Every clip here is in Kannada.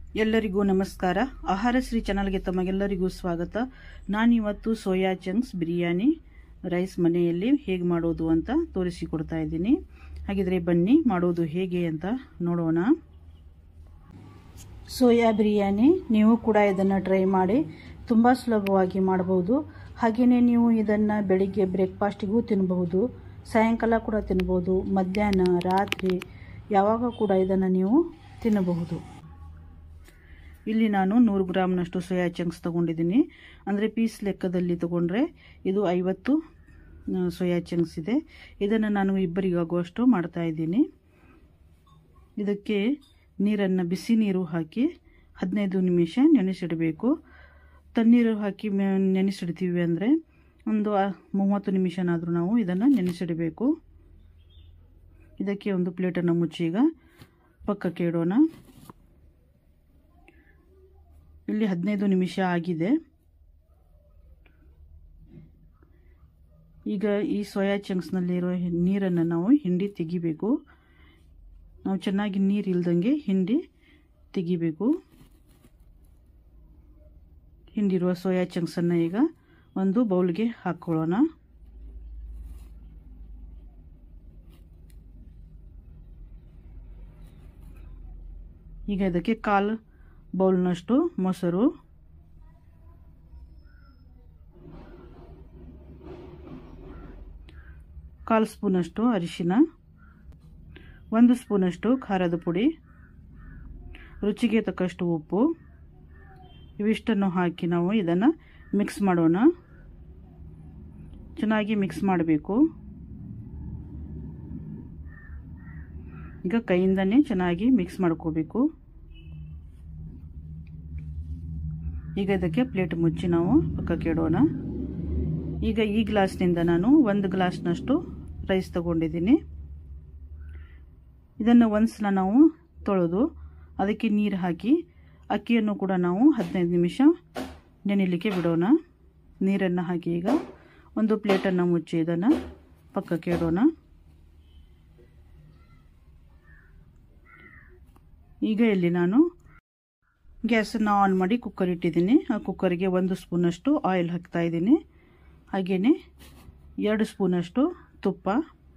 ಎಲ್ಲರಿಗೂ ನಮಸ್ಕಾರ ಆಹಾರ ಶ್ರೀ ಚಾನಲ್ಗೆ ತಮಗೆಲ್ಲರಿಗೂ ಸ್ವಾಗತ ನಾನಿವತ್ತು ಸೋಯಾ ಚಂಕ್ಸ್ ಬಿರಿಯಾನಿ ರೈಸ್ ಮನೆಯಲ್ಲಿ ಹೇಗೆ ಮಾಡೋದು ಅಂತ ತೋರಿಸಿಕೊಡ್ತಾ ಇದ್ದೀನಿ ಹಾಗಿದ್ರೆ ಬನ್ನಿ ಮಾಡೋದು ಹೇಗೆ ಅಂತ ನೋಡೋಣ ಸೋಯಾ ಬಿರಿಯಾನಿ ನೀವು ಕೂಡ ಇದನ್ನು ಟ್ರೈ ಮಾಡಿ ತುಂಬ ಸುಲಭವಾಗಿ ಮಾಡಬಹುದು ಹಾಗೆಯೇ ನೀವು ಇದನ್ನು ಬೆಳಿಗ್ಗೆ ಬ್ರೇಕ್ಫಾಸ್ಟಿಗೂ ತಿನ್ನಬಹುದು ಸಾಯಂಕಾಲ ಕೂಡ ತಿನ್ಬೋದು ಮಧ್ಯಾಹ್ನ ರಾತ್ರಿ ಯಾವಾಗ ಕೂಡ ಇದನ್ನು ನೀವು ತಿನ್ನಬಹುದು ಇಲ್ಲಿ ನಾನು ನೂರು ಗ್ರಾಮ್ನಷ್ಟು ಸೋಯಾ ಚಂಕ್ಸ್ ತೊಗೊಂಡಿದ್ದೀನಿ ಅಂದರೆ ಪೀಸ್ ಲೆಕ್ಕದಲ್ಲಿ ತೊಗೊಂಡ್ರೆ ಇದು ಐವತ್ತು ಸೋಯಾ ಚಂಕ್ಸ್ ಇದೆ ಇದನ್ನು ನಾನು ಇಬ್ಬರಿಗಾಗುವಷ್ಟು ಮಾಡ್ತಾ ಇದ್ದೀನಿ ಇದಕ್ಕೆ ನೀರನ್ನು ಬಿಸಿ ನೀರು ಹಾಕಿ ಹದಿನೈದು ನಿಮಿಷ ನೆನೆಸಿಡಬೇಕು ತಣ್ಣೀರು ಹಾಕಿ ನೆನೆಸಿಡ್ತೀವಿ ಅಂದರೆ ಒಂದು ಮೂವತ್ತು ನಿಮಿಷನಾದರೂ ನಾವು ಇದನ್ನು ನೆನೆಸಿಡಬೇಕು ಇದಕ್ಕೆ ಒಂದು ಪ್ಲೇಟನ್ನು ಮುಚ್ಚಿ ಈಗ ಪಕ್ಕಕ್ಕೆ ಇಡೋಣ ಇಲ್ಲಿ ಹದಿನೈದು ನಿಮಿಷ ಆಗಿದೆ ಈಗ ಈ ಸೋಯಾ ಚಂಕ್ಸ್ನಲ್ಲಿರೋ ನೀರನ್ನು ನಾವು ಹಿಂಡಿ ತೆಗಿಬೇಕು ನಾವು ಚೆನ್ನಾಗಿ ನೀರು ಇಲ್ದಂಗೆ ಹಿಂಡಿ ತೆಗಿಬೇಕು ಹಿಂಡಿರುವ ಸೋಯಾ ಚಂಕ್ಸನ್ನು ಈಗ ಒಂದು ಬೌಲ್ಗೆ ಹಾಕ್ಕೊಳ್ಳೋಣ ಈಗ ಇದಕ್ಕೆ ಕಾಲು ಬೌಲ್ನಷ್ಟು ಮೊಸರು ಕಾಲು ಸ್ಪೂನಷ್ಟು ಅರಿಶಿನ ಒಂದು ಸ್ಪೂನಷ್ಟು ಖಾರದ ಪುಡಿ ರುಚಿಗೆ ತಕ್ಕಷ್ಟು ಉಪ್ಪು ಇವಿಷ್ಟನ್ನು ಹಾಕಿ ನಾವು ಇದನ್ನು ಮಿಕ್ಸ್ ಮಾಡೋಣ ಚೆನ್ನಾಗಿ ಮಿಕ್ಸ್ ಮಾಡಬೇಕು ಈಗ ಕೈಯಿಂದನೇ ಚೆನ್ನಾಗಿ ಮಿಕ್ಸ್ ಮಾಡ್ಕೋಬೇಕು ಈಗ ಇದಕ್ಕೆ ಪ್ಲೇಟ್ ಮುಚ್ಚಿ ನಾವು ಪಕ್ಕಕ್ಕೆ ಇಡೋಣ ಈಗ ಈ ಗ್ಲಾಸ್ನಿಂದ ನಾನು ಒಂದು ಗ್ಲಾಸ್ನಷ್ಟು ರೈಸ್ ತಗೊಂಡಿದ್ದೀನಿ ಇದನ್ನು ಒಂದು ಸಲ ನಾವು ತೊಳೆದು ಅದಕ್ಕೆ ನೀರು ಹಾಕಿ ಅಕ್ಕಿಯನ್ನು ಕೂಡ ನಾವು ಹದಿನೈದು ನಿಮಿಷ ನೆನೆಯಲಿಕ್ಕೆ ಬಿಡೋಣ ನೀರನ್ನು ಹಾಕಿ ಈಗ ಒಂದು ಪ್ಲೇಟನ್ನು ಮುಚ್ಚಿ ಇದನ್ನು ಪಕ್ಕಕ್ಕೆ ಇಡೋಣ ಈಗ ಇಲ್ಲಿ ನಾನು ಗ್ಯಾಸನ್ನು ಆನ್ ಮಾಡಿ ಕುಕ್ಕರ್ ಇಟ್ಟಿದ್ದೀನಿ ಆ ಕುಕ್ಕರಿಗೆ ಒಂದು ಸ್ಪೂನಷ್ಟು ಆಯಿಲ್ ಹಾಕ್ತಾ ಇದ್ದೀನಿ ಹಾಗೆಯೇ ಎರಡು ಸ್ಪೂನಷ್ಟು ತುಪ್ಪ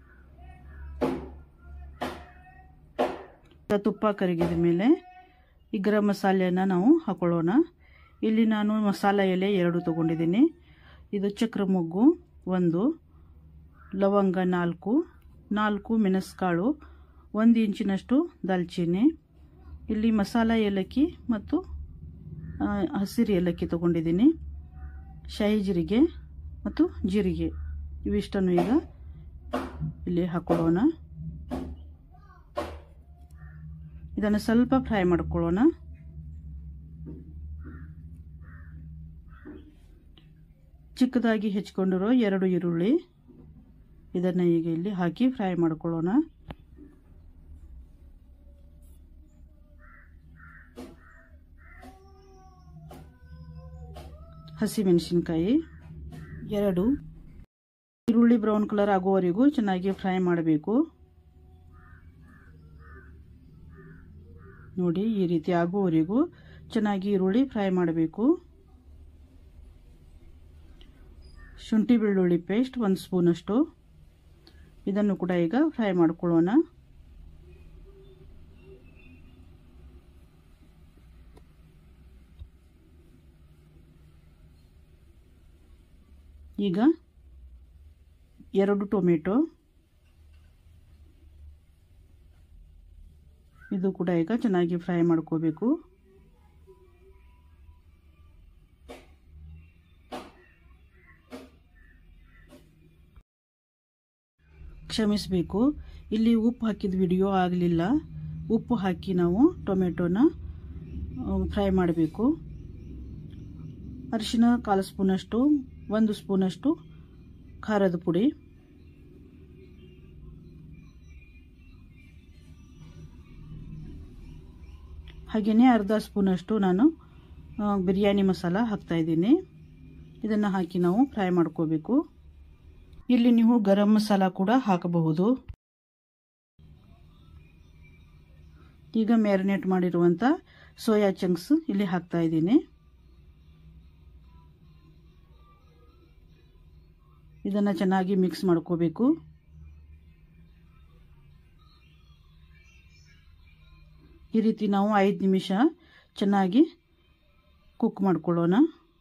ತುಪ್ಪ ಕರಗಿದ ಮೇಲೆ ಈ ಗರಂ ಮಸಾಲೆಯನ್ನು ನಾವು ಹಾಕೊಳ್ಳೋಣ ಇಲ್ಲಿ ನಾನು ಮಸಾಲ ಎಲೆ ಎರಡು ತೊಗೊಂಡಿದ್ದೀನಿ ಇದು ಚಕ್ರ ಮೊಗ್ಗು ಒಂದು ಲವಂಗ ನಾಲ್ಕು ನಾಲ್ಕು ಮೆಣಸುಕಾಳು ಒಂದು ಇಂಚಿನಷ್ಟು ದಾಲ್ಚಿನ್ನಿ ಇಲ್ಲಿ ಮಸಾಲ ಏಲಕ್ಕಿ ಮತ್ತು ಹಸಿರು ಏಲಕ್ಕಿ ತೊಗೊಂಡಿದ್ದೀನಿ ಶಾಹಿ ಜೀರಿಗೆ ಮತ್ತು ಜೀರಿಗೆ ಇವಿಷ್ಟನ್ನು ಈಗ ಇಲ್ಲಿ ಹಾಕೊಳ್ಳೋಣ ಇದನ್ನು ಸ್ವಲ್ಪ ಫ್ರೈ ಮಾಡ್ಕೊಳ್ಳೋಣ ಚಿಕ್ಕದಾಗಿ ಹೆಚ್ಕೊಂಡಿರೋ ಎರಡು ಈರುಳ್ಳಿ ಇದನ್ನು ಈಗ ಇಲ್ಲಿ ಹಾಕಿ ಫ್ರೈ ಮಾಡ್ಕೊಳ್ಳೋಣ ಹಸಿಮೆಣಸಿನ್ಕಾಯಿ ಎರಡು ಈರುಳ್ಳಿ ಬ್ರೌನ್ ಕಲರ್ ಆಗುವವರೆಗೂ ಚೆನ್ನಾಗಿ ಫ್ರೈ ಮಾಡಬೇಕು ನೋಡಿ ಈ ರೀತಿ ಆಗುವವರೆಗೂ ಚೆನ್ನಾಗಿ ಈರುಳ್ಳಿ ಫ್ರೈ ಮಾಡಬೇಕು ಶುಂಠಿ ಬೆಳ್ಳುಳ್ಳಿ ಪೇಸ್ಟ್ ಒಂದು ಸ್ಪೂನಷ್ಟು ಇದನ್ನು ಕೂಡ ಈಗ ಫ್ರೈ ಮಾಡ್ಕೊಳ್ಳೋಣ ಈಗ ಎರಡು ಟೊಮೆಟೊ ಇದು ಕೂಡ ಈಗ ಚೆನ್ನಾಗಿ ಫ್ರೈ ಮಾಡ್ಕೋಬೇಕು ಕ್ಷಮಿಸಬೇಕು ಇಲ್ಲಿ ಉಪ್ಪು ಹಾಕಿದ ವಿಡಿಯೋ ಆಗಲಿಲ್ಲ ಉಪ್ಪು ಹಾಕಿ ನಾವು ಟೊಮೆಟೊನ ಫ್ರೈ ಮಾಡಬೇಕು ಅರಿಶಿನ ಕಾಲು ಸ್ಪೂನಷ್ಟು ಒಂದು ಸ್ಪೂನಷ್ಟು ಖಾರದ ಪುಡಿ ಹಾಗೆಯೇ ಅರ್ಧ ಸ್ಪೂನಷ್ಟು ನಾನು ಬಿರಿಯಾನಿ ಮಸಾಲ ಹಾಕ್ತಾಯಿದ್ದೀನಿ ಇದನ್ನು ಹಾಕಿ ನಾವು ಫ್ರೈ ಮಾಡ್ಕೋಬೇಕು ಇಲ್ಲಿ ನೀವು ಗರಂ ಮಸಾಲ ಕೂಡ ಹಾಕಬಹುದು ಈಗ ಮ್ಯಾರಿನೇಟ್ ಮಾಡಿರುವಂಥ ಸೋಯಾ ಚಂಕ್ಸ್ ಇಲ್ಲಿ ಹಾಕ್ತಾ ಇದ್ದೀನಿ ಇದನ್ನು ಚೆನ್ನಾಗಿ ಮಿಕ್ಸ್ ಮಾಡ್ಕೋಬೇಕು ಈ ರೀತಿ ನಾವು ಐದು ನಿಮಿಷ ಚೆನ್ನಾಗಿ ಕುಕ್ ಮಾಡ್ಕೊಳ್ಳೋಣ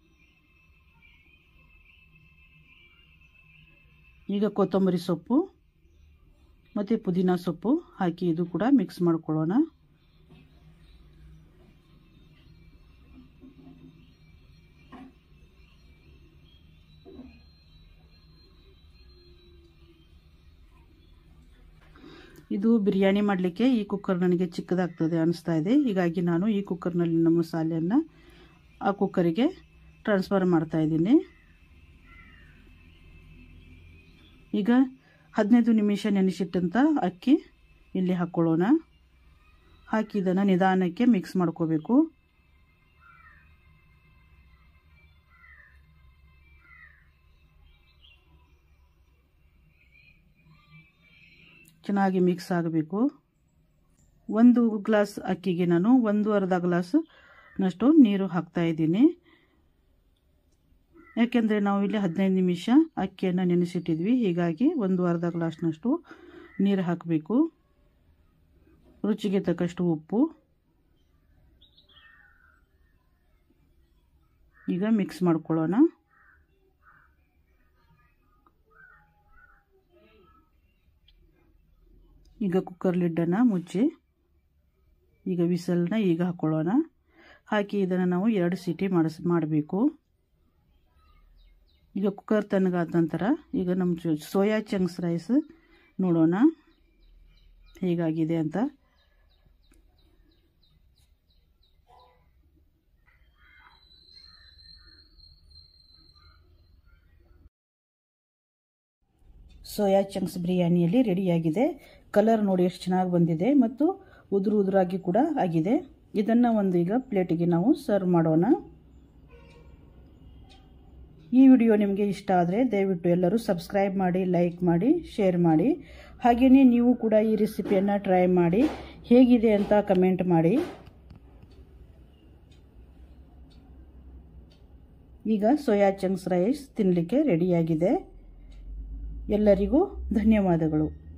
ಈಗ ಕೊತ್ತಂಬರಿ ಸೊಪ್ಪು ಮತ್ತು ಪುದೀನ ಸೊಪ್ಪು ಹಾಕಿ ಇದು ಕೂಡ ಮಿಕ್ಸ್ ಮಾಡ್ಕೊಳ್ಳೋಣ ಇದು ಬಿರಿಯಾನಿ ಮಾಡಲಿಕ್ಕೆ ಈ ಕುಕ್ಕರ್ ನನಗೆ ಚಿಕ್ಕದಾಗ್ತದೆ ಅನಿಸ್ತಾ ಇದೆ ಹೀಗಾಗಿ ನಾನು ಈ ಕುಕ್ಕರ್ನಲ್ಲಿನ ಮಸಾಲೆಯನ್ನು ಆ ಕುಕ್ಕರಿಗೆ ಟ್ರಾನ್ಸ್ಫರ್ ಮಾಡ್ತಾ ಇದ್ದೀನಿ ಈಗ ಹದಿನೈದು ನಿಮಿಷ ನೆನೆಸಿಟ್ಟಂಥ ಅಕ್ಕಿ ಇಲ್ಲಿ ಹಾಕ್ಕೊಳ್ಳೋಣ ಹಾಕಿ ಇದನ್ನು ನಿಧಾನಕ್ಕೆ ಮಿಕ್ಸ್ ಮಾಡ್ಕೋಬೇಕು ಚೆನ್ನಾಗಿ ಮಿಕ್ಸ್ ಆಗಬೇಕು ಒಂದು ಗ್ಲಾಸ್ ಅಕ್ಕಿಗೆ ನಾನು ಒಂದು ಅರ್ಧ ಗ್ಲಾಸ್ನಷ್ಟು ನೀರು ಹಾಕ್ತಾ ಇದ್ದೀನಿ ಯಾಕೆಂದರೆ ನಾವು ಇಲ್ಲಿ ಹದಿನೈದು ನಿಮಿಷ ಅಕ್ಕಿಯನ್ನು ನೆನೆಸಿಟ್ಟಿದ್ವಿ ಹೀಗಾಗಿ ಒಂದು ಅರ್ಧ ಗ್ಲಾಸ್ನಷ್ಟು ನೀರು ಹಾಕಬೇಕು ರುಚಿಗೆ ತಕ್ಕಷ್ಟು ಉಪ್ಪು ಈಗ ಮಿಕ್ಸ್ ಮಾಡ್ಕೊಳ್ಳೋಣ ಈಗ ಕುಕ್ಕರ್ ಲಿಡ್ಡನ್ನು ಮುಚ್ಚಿ ಈಗ ವಿಸಲ್ನ ಈಗ ಹಾಕ್ಕೊಳ್ಳೋಣ ಹಾಕಿ ಇದನ್ನು ನಾವು ಎರಡು ಸೀಟಿ ಮಾಡಿಸ್ ಮಾಡಬೇಕು ಈಗ ಕುಕ್ಕರ್ ತಣ್ಣಗಾದ ನಂತರ ಈಗ ನಮ್ಮ ಸೋಯಾ ಚಂಕ್ಸ್ ರೈಸ್ ನೋಡೋಣ ಹೇಗಾಗಿದೆ ಅಂತ ಸೋಯಾ ಚಂಕ್ಸ್ ಬಿರಿಯಾನಿಯಲ್ಲಿ ರೆಡಿಯಾಗಿದೆ ಕಲರ್ ನೋಡಿ ಎಷ್ಟು ಚೆನ್ನಾಗಿ ಬಂದಿದೆ ಮತ್ತು ಉದುರು ಉದುರಾಗಿ ಕೂಡ ಆಗಿದೆ ಇದನ್ನು ಒಂದು ಈಗ ಪ್ಲೇಟಿಗೆ ನಾವು ಸರ್ವ್ ಮಾಡೋಣ ಈ ವಿಡಿಯೋ ನಿಮಗೆ ಇಷ್ಟ ಆದರೆ ದಯವಿಟ್ಟು ಎಲ್ಲರೂ ಸಬ್ಸ್ಕ್ರೈಬ್ ಮಾಡಿ ಲೈಕ್ ಮಾಡಿ ಶೇರ್ ಮಾಡಿ ಹಾಗೆಯೇ ನೀವು ಕೂಡ ಈ ರೆಸಿಪಿಯನ್ನು ಟ್ರೈ ಮಾಡಿ ಹೇಗಿದೆ ಅಂತ ಕಮೆಂಟ್ ಮಾಡಿ ಈಗ ಸೋಯಾ ಚಂಕ್ಸ್ ರೈಸ್ ತಿನ್ನಲಿಕ್ಕೆ ರೆಡಿಯಾಗಿದೆ ಎಲ್ಲರಿಗೂ ಧನ್ಯವಾದಗಳು